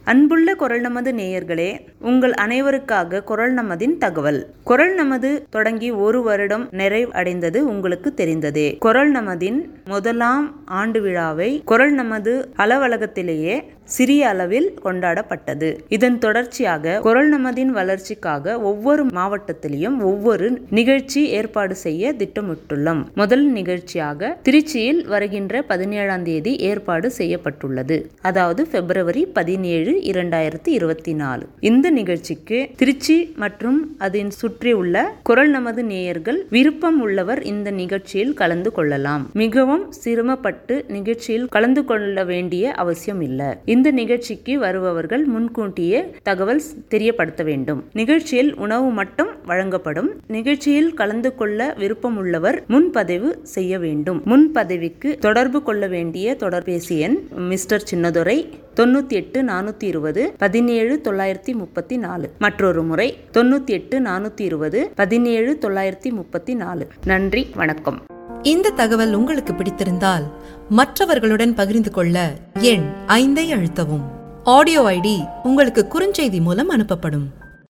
அன்புள்ள குரல் நமது நேயர்களே உங்கள் அனைவருக்காக குரல் நமதின் தகவல் குரல் நமது தொடங்கி ஒரு வருடம் நிறைவடைந்தது உங்களுக்கு தெரிந்ததே குரல் நமதின் முதலாம் ஆண்டு விழாவை குரல் நமது அலுவலகத்திலேயே சிறிய அளவில் கொண்டாடப்பட்டது இதன் தொடர்ச்சியாக குரல் நமதின் வளர்ச்சிக்காக ஒவ்வொரு மாவட்டத்திலையும் ஒவ்வொரு நிகழ்ச்சி ஏற்பாடு செய்ய திட்டமிட்டுள்ளோம் முதல் நிகழ்ச்சியாக திருச்சியில் வருகின்ற பதினேழாம் தேதி ஏற்பாடு செய்யப்பட்டுள்ளது அதாவது பிப்ரவரி பதினேழு இரண்டாயிரத்தி இருபத்தி நாலு இந்த நிகழ்ச்சிக்கு திருச்சி மற்றும் அதன் சுற்றி உள்ள குரல் நமது நேயர்கள் விருப்பம் உள்ளவர் இந்த நிகழ்ச்சியில் கலந்து கொள்ளலாம் மிகவும் சிரமப்பட்டு நிகழ்ச்சியில் கலந்து கொள்ள வேண்டிய அவசியம் இல்லை இந்த நிகழ்ச்சிக்கு வருபவர்கள் முன்கூட்டியே தகவல் தெரியப்படுத்த வேண்டும் நிகழ்ச்சியில் உணவு மட்டும் வழங்கப்படும் நிகழ்ச்சியில் கலந்து கொள்ள விருப்பம் உள்ளவர் முன்பதிவு செய்ய வேண்டும் முன்பதிவுக்கு தொடர்பு கொள்ள வேண்டிய தொலைபேசி எண் மிஸ்டர் சின்னதுரை தொண்ணூத்தி எட்டு நானூத்தி இருபது பதினேழு தொள்ளாயிரத்தி முப்பத்தி நாலு மற்றொரு முறை தொண்ணூத்தி எட்டு நானூத்தி இருபது பதினேழு தொள்ளாயிரத்தி முப்பத்தி நாலு நன்றி வணக்கம் இந்த தகவல் உங்களுக்கு பிடித்திருந்தால் மற்றவர்களுடன் பகிர்ந்து கொள்ள எண் ஐந்தை அழுத்தவும் ஆடியோ ஐடி உங்களுக்கு குறுஞ்செய்தி மூலம் அனுப்பப்படும்